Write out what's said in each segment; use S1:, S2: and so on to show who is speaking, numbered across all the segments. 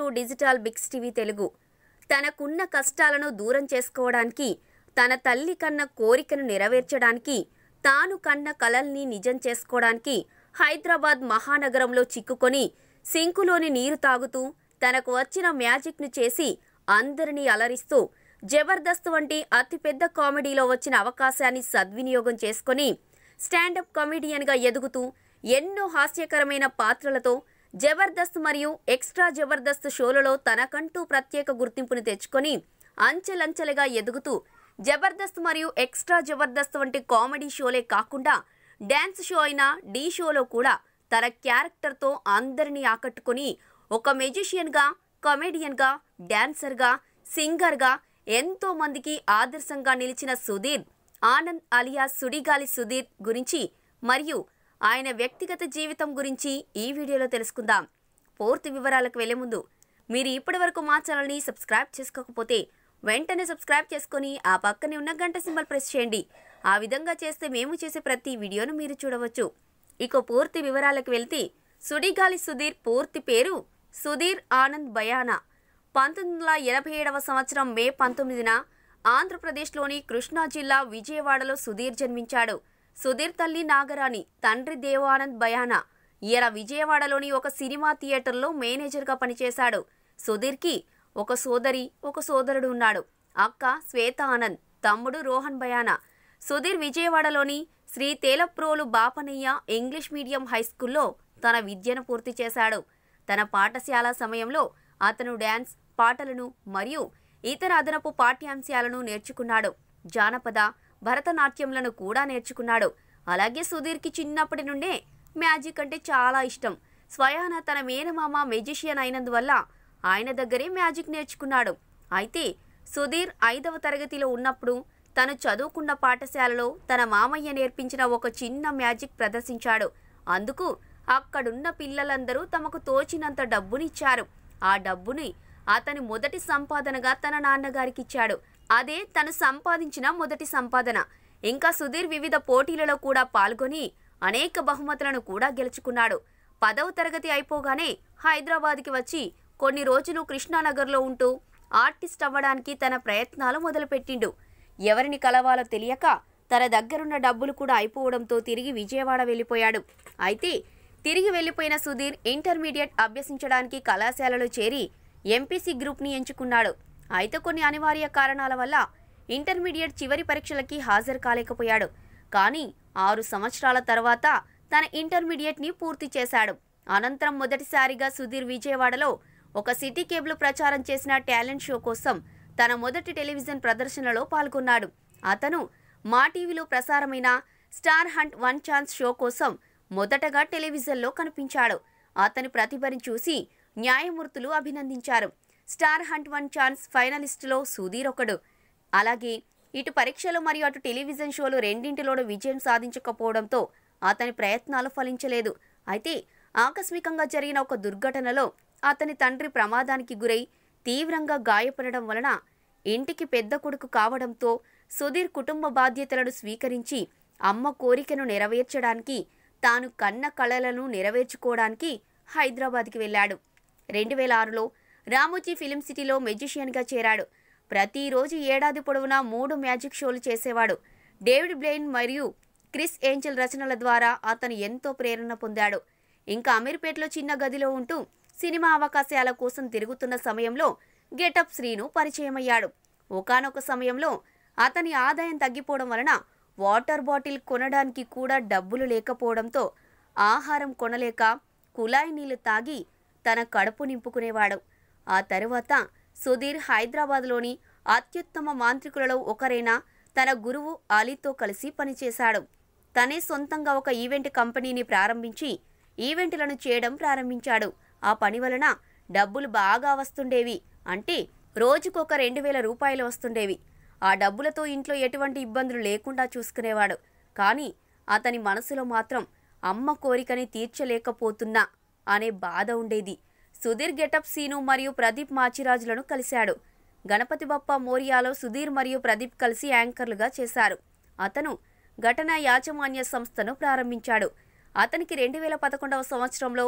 S1: digital Biggs TV Telugu తనకున్న కష్టాలను దూరం చేసుకోవడానికి తన తల్లి కన్న కోరికను నెరవేర్చడానికి తాను కన్న కలల్ని నిజం చేసుకోవడానికి హైదరాబాద్ మహానగరంలో చిక్కుకొని సింకులోని నీరు తాగుతూ తనకు వచ్చిన మ్యాజిక్ను చేసి అందరినీ అలరిస్తూ జబర్దస్త్ వంటి అతిపెద్ద కామెడీలో వచ్చిన అవకాశాన్ని సద్వినియోగం చేసుకొని స్టాండప్ కామెడియన్గా ఎదుగుతూ ఎన్నో హాస్యకరమైన పాత్రలతో జబర్దస్త్ మరియు ఎక్స్ట్రా జబర్దస్త్ షోలలో తనకంటూ ప్రత్యేక గుర్తింపును తెచ్చుకొని అంచెలంచెలుగా ఎదుగుతూ జబర్దస్త్ మరియు ఎక్స్ట్రా జబర్దస్త్ వంటి కామెడీ షోలే కాకుండా డ్యాన్స్ షో అయిన డీ షోలో కూడా తన క్యారెక్టర్తో అందరినీ ఆకట్టుకొని ఒక మెజిషియన్గా కమెడియన్గా డాన్సర్గా సింగర్గా ఎంతో మందికి ఆదర్శంగా నిలిచిన సుధీర్ ఆనంద్ అలియా సుడిగాలి సుధీర్ గురించి మరియు ఆయన వ్యక్తిగత జీవితం గురించి ఈ వీడియోలో తెలుసుకుందాం పూర్తి వివరాలకు వెళ్లే ముందు మీరు ఇప్పటివరకు మా ఛానల్ని సబ్స్క్రైబ్ చేసుకోకపోతే వెంటనే సబ్స్క్రైబ్ చేసుకొని ఆ పక్కనే ఉన్న గంట సింబల్ ప్రెస్ చేయండి ఆ విధంగా చేస్తే మేము చేసే ప్రతి వీడియోను మీరు చూడవచ్చు ఇక పూర్తి వివరాలకు వెళ్తే సుడిగాలి సుధీర్ పూర్తి పేరు సుధీర్ ఆనంద్ బయానా పంతొమ్మిది వందల ఎనభై ఏడవ సంవత్సరం మే పంతొమ్మిదిన ఆంధ్రప్రదేశ్లోని కృష్ణా జిల్లా విజయవాడలో సుధీర్ జన్మించాడు సుధీర్ తల్లి నాగరాణి తండ్రి దేవానంద్ బయానా ఈయన విజయవాడలోని ఒక సినిమా థియేటర్లో మేనేజర్గా పనిచేశాడు సుధీర్కి ఒక సోదరి ఒక సోదరుడు ఉన్నాడు అక్క శ్వేత ఆనంద్ తమ్ముడు రోహన్ బయానా సుధీర్ విజయవాడలోని Shri Telaprolu Bapanaiah English medium high స్కూల్లో తన విద్యను పూర్తి చేశాడు తన పాఠశాల సమయంలో అతను డ్యాన్స్ పాటలను మరియు ఇతర అదనపు పాఠ్యాంశాలను నేర్చుకున్నాడు జానపద భరతనాట్యంలను కూడా నేర్చుకున్నాడు అలాగే సుధీర్కి చిన్నప్పటి నుండే మ్యాజిక్ అంటే చాలా ఇష్టం స్వయాన తన మేనమామ మెజిషియన్ అయినందువల్ల ఆయన దగ్గరే మ్యాజిక్ నేర్చుకున్నాడు అయితే సుధీర్ ఐదవ తరగతిలో ఉన్నప్పుడు తను చదువుకున్న పాఠశాలలో తన మామయ్య నేర్పించిన ఒక చిన్న మ్యాజిక్ ప్రదర్శించాడు అందుకు అక్కడున్న పిల్లలందరూ తమకు తోచినంత డబ్బునిచ్చారు ఆ డబ్బుని అతని మొదటి సంపాదనగా తన నాన్నగారికి ఇచ్చాడు అదే తను సంపాదించిన మొదటి సంపాదన ఇంకా సుధీర్ వివిధ పోటీలలో కూడా పాల్గొని అనేక బహుమతులను కూడా గెలుచుకున్నాడు పదవ తరగతి అయిపోగానే హైదరాబాద్కి వచ్చి కొన్ని రోజులు కృష్ణానగర్లో ఉంటూ ఆర్టిస్ట్ అవ్వడానికి తన ప్రయత్నాలు మొదలుపెట్టిండు ఎవరిని కలవాలో తెలియక తన దగ్గరున్న డబ్బులు కూడా అయిపోవడంతో తిరిగి విజయవాడ వెళ్ళిపోయాడు అయితే తిరిగి వెళ్ళిపోయిన సుధీర్ ఇంటర్మీడియట్ అభ్యసించడానికి కళాశాలలో చేరి ఎంపీసీ గ్రూప్ని ఎంచుకున్నాడు అయితే కొన్ని అనివార్య కారణాల వల్ల ఇంటర్మీడియట్ చివరి పరీక్షలకి హాజరు కాలేకపోయాడు కానీ ఆరు సంవత్సరాల తర్వాత తన ఇంటర్మీడియట్ని పూర్తి చేశాడు అనంతరం మొదటిసారిగా సుధీర్ విజయవాడలో ఒక సిటీ కేబుల్ ప్రచారం చేసిన టాలెంట్ షో కోసం తన మొదటి టెలివిజన్ ప్రదర్శనలో పాల్గొన్నాడు అతను మా టీవీలో ప్రసారమైన star hunt one chance show కోసం మొదటగా టెలివిజన్లో కనిపించాడు అతని ప్రతిభని చూసి న్యాయమూర్తులు అభినందించారు స్టార్ హంట్ వన్ ఛాన్స్ ఫైనలిస్టులో సుధీర్ ఒకడు అలాగే ఇటు పరీక్షలు మరియు అటు టెలివిజన్ షోలు రెండింటిలోనూ విజయం సాధించకపోవడంతో అతని ప్రయత్నాలు ఫలించలేదు అయితే ఆకస్మికంగా జరిగిన ఒక దుర్ఘటనలో అతని తండ్రి ప్రమాదానికి గురై తీవ్రంగా గాయపడడం వలన ఇంటికి పెద్ద కొడుకు కావడంతో సుధీర్ కుటుంబ బాధ్యతలను స్వీకరించి అమ్మ కోరికను నెరవేర్చడానికి తాను కన్న కళలను నెరవేర్చుకోవడానికి హైదరాబాద్కి వెళ్ళాడు రెండు వేల ఆరులో రామోజీ ఫిలిం సిటీలో మెజిషియన్గా చేరాడు ప్రతిరోజు ఏడాది పొడవునా మూడు మ్యాజిక్ షోలు చేసేవాడు డేవిడ్ బ్లెయిన్ మరియు క్రిస్ ఏంజల్ రచనల ద్వారా అతను ఎంతో ప్రేరణ పొందాడు ఇంకా అమీర్పేటలో చిన్న గదిలో ఉంటూ సినిమా అవకాశాల కోసం తిరుగుతున్న సమయంలో గెటప్ శ్రీను పరిచయమయ్యాడు ఒకానొక సమయంలో అతని ఆదాయం తగ్గిపోవడం వలన వాటర్ బాటిల్ కొనడానికి కూడా డబ్బులు లేకపోవడంతో ఆహారం కొనలేక కుళాయి నీళ్లు తాగి తన కడుపు నింపుకునేవాడు ఆ తరువాత సుధీర్ హైదరాబాద్లోని అత్యుత్తమ మాంత్రికులలో ఒకరైన తన గురువు అలీతో కలిసి పనిచేశాడు తనే సొంతంగా ఒక ఈవెంట్ కంపెనీని ప్రారంభించి ఈవెంట్లను చేయడం ప్రారంభించాడు ఆ పని వలన డబ్బులు బాగా వస్తుండేవి అంటే రోజుకొక రెండు వేల రూపాయలు వస్తుండేవి ఆ డబ్బులతో ఇంట్లో ఎటువంటి ఇబ్బందులు లేకుండా చూసుకునేవాడు కానీ అతని మనసులో మాత్రం అమ్మ కోరికని తీర్చలేకపోతున్నా అనే బాధ ఉండేది సుధీర్ గెటప్ సీను మరియు ప్రదీప్ మాచిరాజులను కలిశాడు గణపతి బప్ప మోరియాలో సుధీర్ మరియు ప్రదీప్ కలిసి యాంకర్లుగా చేశారు అతను ఘటన యాజమాన్య సంస్థను ప్రారంభించాడు అతనికి రెండు వేల పదకొండవ సంవత్సరంలో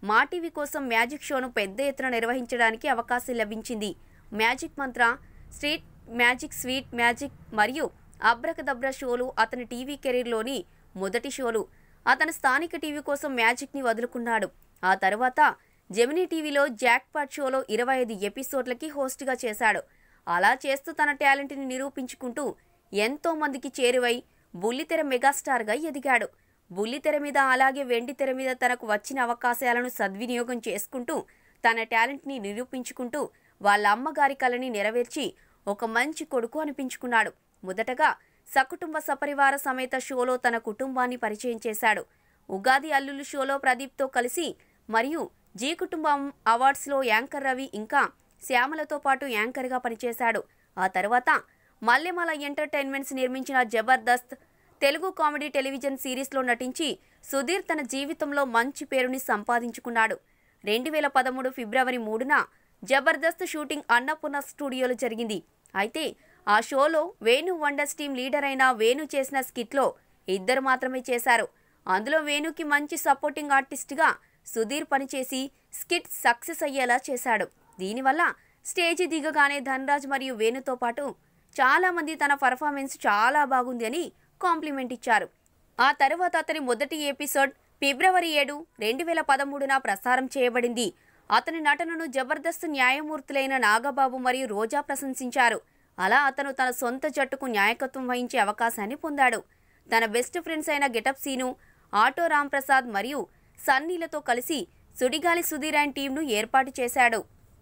S1: మా టీవీ కోసం మ్యాజిక్ షోను పెద్ద ఎత్తున నిర్వహించడానికి అవకాశం లభించింది మ్యాజిక్ మంత్ర స్ట్రీట్ మ్యాజిక్ స్వీట్ మ్యాజిక్ మరియు అబ్రకదబ్ర షోలు అతని టీవీ కెరీర్లోని మొదటి షోలు అతను స్థానిక టీవీ కోసం మ్యాజిక్ని వదులుకున్నాడు ఆ తర్వాత జెమినీ టీవీలో జాక్పాట్ షోలో ఇరవై ఐదు ఎపిసోడ్లకి హోస్ట్గా చేశాడు అలా చేస్తూ తన టాలెంట్ని నిరూపించుకుంటూ ఎంతో మందికి చేరువై బుల్లితెర మెగాస్టార్గా ఎదిగాడు బుల్లితెర మీద అలాగే వెండి తెర మీద తనకు వచ్చిన అవకాశాలను సద్వినియోగం చేసుకుంటూ తన టాలెంట్ని నిరూపించుకుంటూ వాళ్ళ అమ్మగారి కలని నెరవేర్చి ఒక మంచి కొడుకు అనిపించుకున్నాడు మొదటగా సకుటుంబ సపరివార సమేత షోలో తన కుటుంబాన్ని పరిచయం చేశాడు ఉగాది అల్లులు షోలో ప్రదీప్తో కలిసి మరియు జీ కుటుంబం అవార్డ్స్లో యాంకర్ రవి ఇంకా శ్యామలతో పాటు యాంకర్గా పనిచేశాడు ఆ తర్వాత మల్లెమల ఎంటర్టైన్మెంట్స్ నిర్మించిన జబర్దస్త్ తెలుగు కామెడీ టెలివిజన్ సిరీస్లో నటించి సుధీర్ తన జీవితంలో మంచి పేరుని సంపాదించుకున్నాడు రెండు వేల పదమూడు ఫిబ్రవరి మూడున జబర్దస్త్ షూటింగ్ అన్నపూర్ణ స్టూడియోలో జరిగింది అయితే ఆ షోలో వేణు వండర్స్ టీం లీడర్ అయిన వేణు చేసిన స్కిట్లో ఇద్దరు మాత్రమే చేశారు అందులో వేణుకి మంచి సపోర్టింగ్ ఆర్టిస్ట్గా సుధీర్ పనిచేసి స్కిట్ సక్సెస్ అయ్యేలా చేశాడు దీనివల్ల స్టేజి దిగగానే ధనరాజ్ మరియు వేణుతో పాటు చాలా మంది తన పర్ఫార్మెన్స్ చాలా బాగుంది అని కాంప్లిమెంట్ ఇచ్చారు ఆ తర్వాత అతని మొదటి ఎపిసోడ్ ఫిబ్రవరి ఏడు రెండు వేల పదమూడున ప్రసారం చేయబడింది అతని నటనను జబర్దస్త్ న్యాయమూర్తులైన నాగబాబు మరియు రోజా ప్రశంసించారు అలా అతను తన సొంత జట్టుకు న్యాయకత్వం వహించే అవకాశాన్ని పొందాడు తన బెస్ట్ ఫ్రెండ్స్ అయిన గెటప్ సీను ఆటో రాంప్రసాద్ మరియు సన్నీలతో కలిసి సుడిగాలి సుధీర్ అండ్ టీంను ఏర్పాటు చేశాడు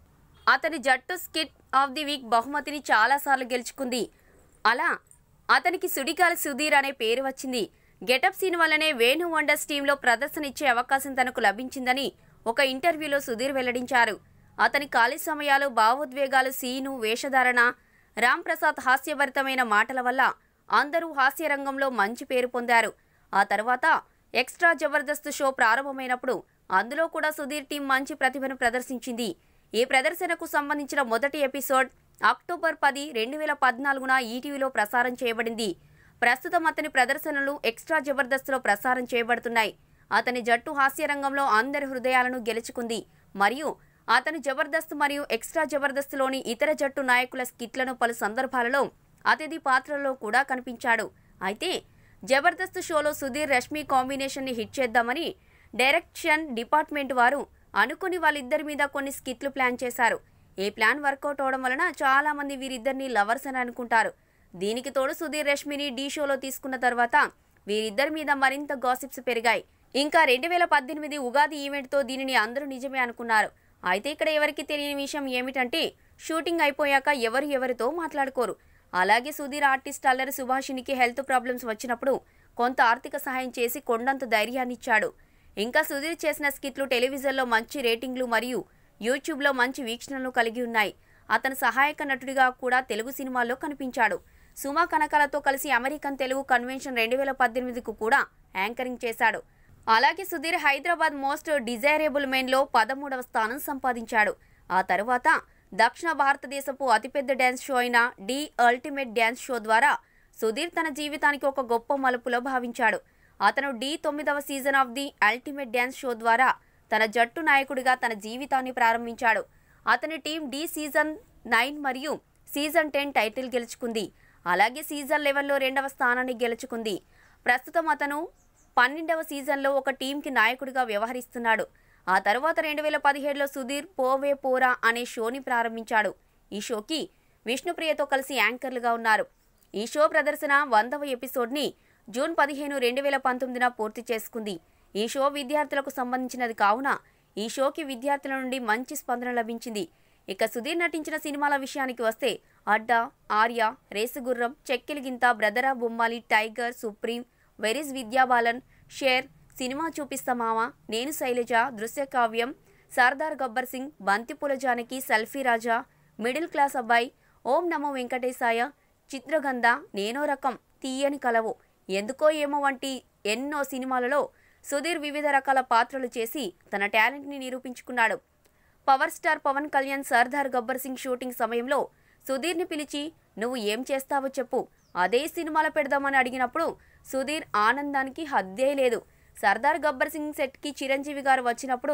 S1: అతని జట్టు స్కిట్ ఆఫ్ ది వీక్ బహుమతిని చాలాసార్లు గెలుచుకుంది అలా అతనికి సుడిగాలి సుధీర్ అనే పేరు వచ్చింది గెటప్ సీన్ వల్లనే వేణు వండర్స్ టీంలో ప్రదర్శన ఇచ్చే అవకాశం తనకు లభించిందని ఒక ఇంటర్వ్యూలో సుధీర్ వెల్లడించారు అతని ఖాళీ సమయాలు భావోద్వేగాలు సీను వేషధారణ రామ్ ప్రసాద్ హాస్యభరితమైన మాటల వల్ల అందరూ హాస్య రంగంలో మంచి పేరు పొందారు ఆ తర్వాత ఎక్స్ట్రా జబర్దస్త్ షో ప్రారంభమైనప్పుడు అందులో కూడా సుధీర్ టీం మంచి ప్రతిభను ప్రదర్శించింది ఈ ప్రదర్శనకు సంబంధించిన మొదటి ఎపిసోడ్ అక్టోబర్ పది రెండు వేల పద్నాలుగున ఈటీవీలో ప్రసారం చేయబడింది ప్రస్తుతం అతని ప్రదర్శనలు ఎక్స్ట్రా జబర్దస్త్లో ప్రసారం చేయబడుతున్నాయి అతని జట్టు హాస్య రంగంలో అందరి హృదయాలను గెలుచుకుంది మరియు అతను జబర్దస్త్ మరియు ఎక్స్ట్రా జబర్దస్త్లోని ఇతర జట్టు నాయకుల స్కిట్లను పలు సందర్భాలలో అతిథి పాత్రలో కూడా కనిపించాడు అయితే జబర్దస్త్ షోలో సుధీర్ రష్మి కాంబినేషన్ని హిట్ చేద్దామని డైరెక్షన్ డిపార్ట్మెంట్ వారు అనుకుని వాళ్ళిద్దరి మీద కొన్ని స్కిట్లు ప్లాన్ చేశారు ఈ ప్లాన్ వర్కౌట్ అవడం వలన చాలా మంది వీరిద్దరిని లవర్స్ అని అనుకుంటారు దీనికి తోడు సుధీర్ రష్మిని డీ షోలో తీసుకున్న తర్వాత వీరిద్దరి మీద మరింత గాసిప్స్ పెరిగాయి ఇంకా రెండు వేల పద్దెనిమిది ఉగాది ఈవెంట్తో దీనిని అందరూ నిజమే అనుకున్నారు అయితే ఇక్కడ ఎవరికి తెలియని విషయం ఏమిటంటే షూటింగ్ అయిపోయాక ఎవరు ఎవరితో మాట్లాడుకోరు అలాగే సుధీర్ ఆర్టిస్ట్ అల్లరి సుభాషినికి హెల్త్ ప్రాబ్లమ్స్ వచ్చినప్పుడు కొంత ఆర్థిక సహాయం చేసి కొండంత ధైర్యాన్ని ఇచ్చాడు ఇంకా సుధీర్ చేసిన స్కిట్లు టెలివిజన్లో మంచి రేటింగ్లు మరియు యూట్యూబ్లో మంచి వీక్షణలు కలిగి ఉన్నాయి అతను సహాయక నటుడిగా కూడా తెలుగు సినిమాల్లో కనిపించాడు సుమా కనకాలతో కలిసి అమెరికన్ తెలుగు కన్వెన్షన్ రెండు వేల పద్దెనిమిదికు కూడా యాంకరింగ్ చేశాడు అలాగే సుధీర్ హైదరాబాద్ మోస్ట్ డిజైరబుల్ మెన్లో పదమూడవ స్థానం సంపాదించాడు ఆ తర్వాత దక్షిణ భారతదేశపు అతిపెద్ద డ్యాన్స్ షో అయిన డి అల్టిమేట్ డ్యాన్స్ షో ద్వారా సుధీర్ తన జీవితానికి ఒక గొప్ప మలుపులో భావించాడు అతను డి తొమ్మిదవ season of the ultimate dance show ద్వారా తన జట్టు నాయకుడిగా తన జీవితాన్ని ప్రారంభించాడు అతని టీం డి సీజన్ నైన్ మరియు సీజన్ టెన్ టైటిల్ గెలుచుకుంది అలాగే సీజన్ లెవెన్లో రెండవ స్థానాన్ని గెలుచుకుంది ప్రస్తుతం అతను పన్నెండవ సీజన్లో ఒక టీంకి నాయకుడిగా వ్యవహరిస్తున్నాడు ఆ తర్వాత రెండు వేల పదిహేడులో సుధీర్ పోవే పోరా అనే షోని ప్రారంభించాడు ఈ షోకి విష్ణుప్రియతో కలిసి యాంకర్లుగా ఉన్నారు ఈ షో ప్రదర్శన వందవ ఎపిసోడ్ని జూన్ పదిహేను రెండు వేల పంతొమ్మిదిన పూర్తి చేసుకుంది ఈ షో విద్యార్థులకు సంబంధించినది కావున ఈ షోకి విద్యార్థుల నుండి మంచి స్పందన లభించింది ఇక సుధీర్ నటించిన సినిమాల విషయానికి వస్తే అడ్డా ఆర్య రేసుగుర్రం చెక్కిలిగింత బ్రదరా బొమ్మాలి టైగర్ సుప్రీం వెరిస్ విద్యాబాలన్ షేర్ సినిమా చూపిస్తా మామ నేను శైలజ దృశ్య కావ్యం సర్దార్ గబ్బర్ సింగ్ బంతిపూల Janaki selfie Raja middle class అబ్బాయి ఓం నమో వెంకటేశాయ చిత్రగంధ నేనో రకం తీయని కలవు ఎందుకో ఏమో వంటి ఎన్నో సినిమాలలో సుధీర్ వివిధ రకాల పాత్రలు చేసి తన టాలెంట్ని నిరూపించుకున్నాడు power star Pawan Kalyan Sardar Gabbar Singh shooting సమయంలో సుధీర్ని పిలిచి నువ్వు ఏం చేస్తావో చెప్పు అదే సినిమాలో పెడదామని అడిగినప్పుడు సుధీర్ ఆనందానికి హద్దే లేదు సర్దార్ గబ్బర్ సింగ్ సెట్కి చిరంజీవి గారు వచ్చినప్పుడు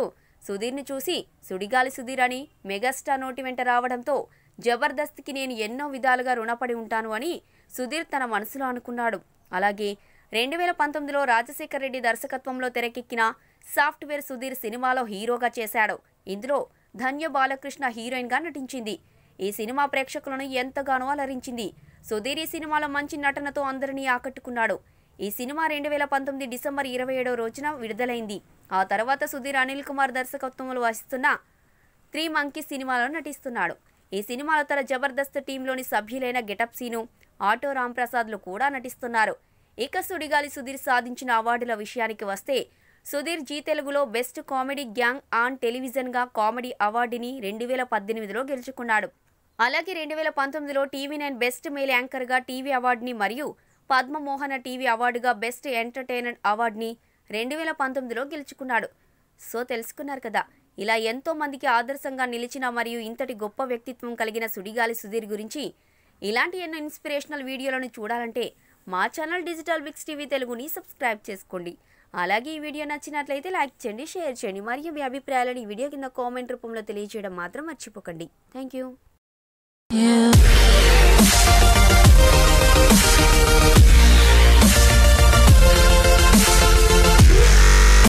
S1: సుధీర్ని చూసి సుడిగాలి సుధీర్ అని మెగాస్టార్ నోటి వెంట రావడంతో జబర్దస్త్కి నేను ఎన్నో విధాలుగా రుణపడి ఉంటాను అని సుధీర్ తన మనసులో అనుకున్నాడు అలాగే రెండు వేల పంతొమ్మిదిలో రాజశేఖర్ రెడ్డి దర్శకత్వంలో తెరకెక్కిన సాఫ్ట్వేర్ సుధీర్ సినిమాలో హీరోగా చేశాడు ఇందులో ధన్య బాలకృష్ణ హీరోయిన్గా నటించింది ఈ సినిమా ప్రేక్షకులను ఎంతగానో అలరించింది సుధీర్ ఈ సినిమాలో మంచి నటనతో అందరినీ ఆకట్టుకున్నాడు ఈ సినిమా రెండు వేల పంతొమ్మిది డిసెంబర్ ఇరవై ఏడవ రోజున విడుదలైంది ఆ తర్వాత సుధీర్ అనిల్ కుమార్ దర్శకత్వంలో వహిస్తున్న త్రీ మంకీ సినిమాలో నటిస్తున్నాడు ఈ సినిమాలో తన జబర్దస్త్ టీంలోని సభ్యులైన గెటప్ సీను ఆటో రాంప్రసాద్లు కూడా నటిస్తున్నారు ఇక సుడిగాలి సుధీర్ సాధించిన అవార్డుల విషయానికి వస్తే సుధీర్ జీ తెలుగులో బెస్ట్ కామెడీ గ్యాంగ్ ఆన్ టెలివిజన్గా కామెడీ అవార్డుని రెండు వేల పద్దెనిమిదిలో గెలుచుకున్నాడు అలాగే రెండు వేల పంతొమ్మిదిలో టీవీ నైన్ బెస్ట్ మేల్ యాంకర్గా టీవీ అవార్డుని మరియు పద్మమోహన టీవీ అవార్డుగా బెస్ట్ ఎంటర్టైనర్ అవార్డుని రెండు వేల పంతొమ్మిదిలో గెలుచుకున్నాడు సో తెలుసుకున్నారు కదా ఇలా ఎంతో మందికి ఆదర్శంగా నిలిచిన మరియు ఇంతటి గొప్ప వ్యక్తిత్వం కలిగిన సుడిగాలి సుధీర్ గురించి ఇలాంటి ఎన్నో ఇన్స్పిరేషనల్ వీడియోలను చూడాలంటే మా ఛానల్ డిజిటల్ బిక్స్ టీవీ తెలుగుని సబ్స్క్రైబ్ చేసుకోండి అలాగే ఈ వీడియో నచ్చినట్లయితే లైక్ చేయండి షేర్ చేయండి మరియు మీ అభిప్రాయాలను ఈ వీడియో కింద కామెంట్ రూపంలో తెలియజేయడం మాత్రం మర్చిపోకండి థ్యాంక్ యూ